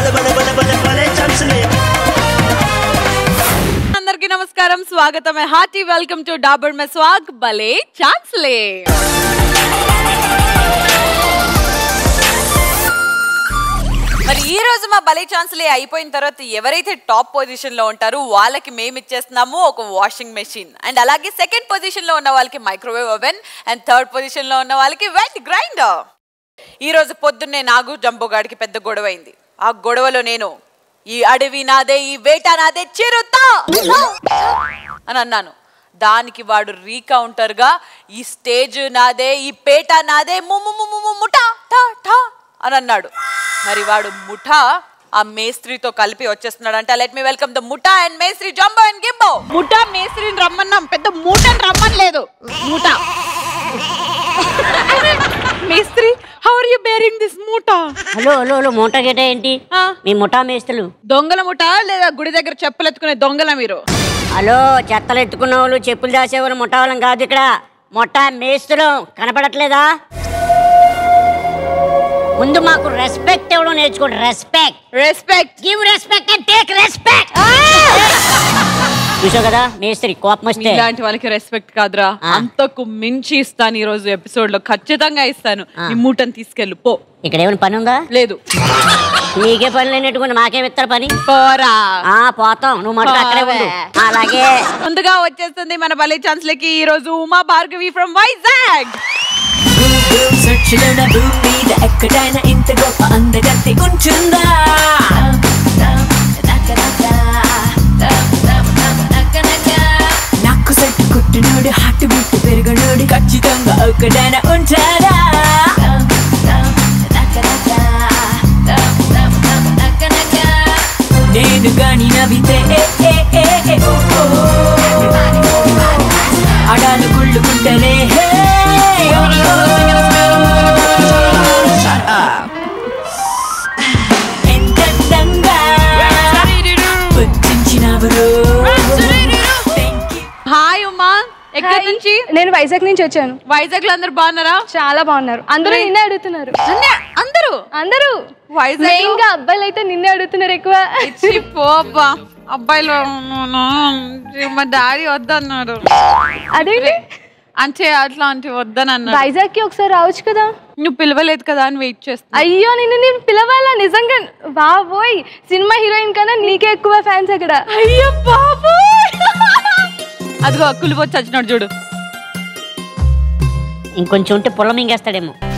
భలే భలే భలే భలే భలే ఛాన్సులే అందరికీ నమస్కారం స్వాగతం hearty welcome to Dabur Meswak భలే ఛాన్స్లే మరి ఈ రోజు మా భలే ఛాన్స్లే అయిపోయిన తర్వాత ఎవరైతే టాప్ పొజిషన్ లో ఉంటారో వాళ్ళకి మేము ఇచ్చేస్తున్నాము ఒక వాషింగ్ మెషిన్ అండ్ అలాగే సెకండ్ పొజిషన్ లో ఉన్న వాళ్ళకి microwave oven and third position లో ఉన్న వాళ్ళకి వెట్ గ్రైండర్ ఈ రోజు పొద్దున్నే నాగు జంబోగాడికి పెద్ద గొడవ అయింది ఆ గొడవలో నేను ఈ అడవి నాదే ఈ వేట నాదే చిరుతా అని అన్నాను దానికి వాడు రీకౌంటర్ గా ఈ స్టేజ్ నాదే ఈ పేట నాదే ముమ్ము ముమ్ము ముమ్ము ముఠా ఠా ఠా అని అన్నాడు మరి వాడు ముఠా ఆ మేస్త్రితో కలిపి వచ్చేస్తున్నాడు అంటే లెట్ మీ వెల్కమ్ ద ముఠా అండ్ మేస్త్రి జంబో అండ్ గిబ్బో ముఠా మేస్త్రిని రమ్మన్నాం పెద్ద మూటని రమ్మనలేదు మూట మేస్త్రి how are you bearing this మూట హలో హలో హలో మూట గేట ఏంటి మీ ముఠా మేస్తులు దొంగల ముఠ లేదా గుడి దగ్గర చెప్పులు ఎత్తుకునే దొంగల మీరు హలో చెత్తలు ఎత్తుకున్న వాళ్ళు చెప్పులు దాసేవాళ్ళు ముఠా వాళ్ళం కాదు ఇక్కడ ముఠా మేస్తులు కనపడట్లేదా ముందు మాకు రెస్పెక్ట్ ఇవ్వడం నేర్చుకోండి respect respect give respect and take respect చూసావు కదా మేస్త్రి కోపం వస్తే ఇలాంటి వాళ్ళకి రెస్పెక్ట్ కాదురా ఆ. అంతకు మించి ఇస్తాను ఈ రోజు ఎపిసోడ్ లో ఖచ్చితంగా ఇస్తాను ఆ. ఈ మూటని తీసుకెళ్ళు పో ఇక్కడ ఏమైనా పని ఉందా లేదు నీకే పని లేనట్టుకుని మాకేం ఇస్తారు పని పోరా ఆ పోతాం నువ్వు మటుకు అక్కడే ఉండు అలాగే ముందుగా వచ్చేస్తుంది మన బలే ఛాన్స్ లకి ఈ రోజు ఉమా భార్గవి ఫ్రమ్ వైజాగ్ సచ్చులన భూమి మీద ఎక్కడైనా ఇంత గొప్ప అందగత్తి ఉంటుందా నాకు సెట్టు కుట్టినోడు హార్ట్ బీట్ పెరగనోడు ఖచ్చితంగా ఒక్కడైనా ఉంటారా నేను గాని నవ్వితే ఏ, ఏ, ఏ, ఏ, ఓ, ఓ. అడాలు కుళ్ళుకుంటలే హే, ఓ, ఓ. ఎంతందంగా పుట్టించినవరు Thank you. హాయ్ ఉమా ఎక్కడి నుంచి నేను వైజాగ్ నుంచి వచ్చాను వైజాగ్ లో అందరు బాగున్నారా చాలా బాగున్నారు అందరూ నిన్నే అడుగుతున్నారు అన్య- అందరూ అందరూ వైజాగ్ మెయిన్ గా అబ్బాయిలు అయితే నిన్నే అడుగుతున్నారు ఎక్కువ ఇచ్చి పోబ్బా అబ్బాయిలు మా డాడీ వద్దన్నారు అదేంటి అంటే అట్లా అంటే వద్దని అన్నారు వైజాగ్ కి ఒకసారి రావచ్చు కదా నువ్వు పిలవలేదు కదా అని వెయిట్ చేస్తున్నా అయ్యో నిన్ను నేను పిలవాలా నిజంగా బాబోయ్ సినిమా హీరోయిన్ కన్నా నీకే ఎక్కువ ఫ్యాన్స్ అక్కడ అయ్యో బాబు అదిగో కులిపోయి చచ్చినాడు చూడు ఇంకొంచెం ఉంటే పొలం మింగేస్తాడేమో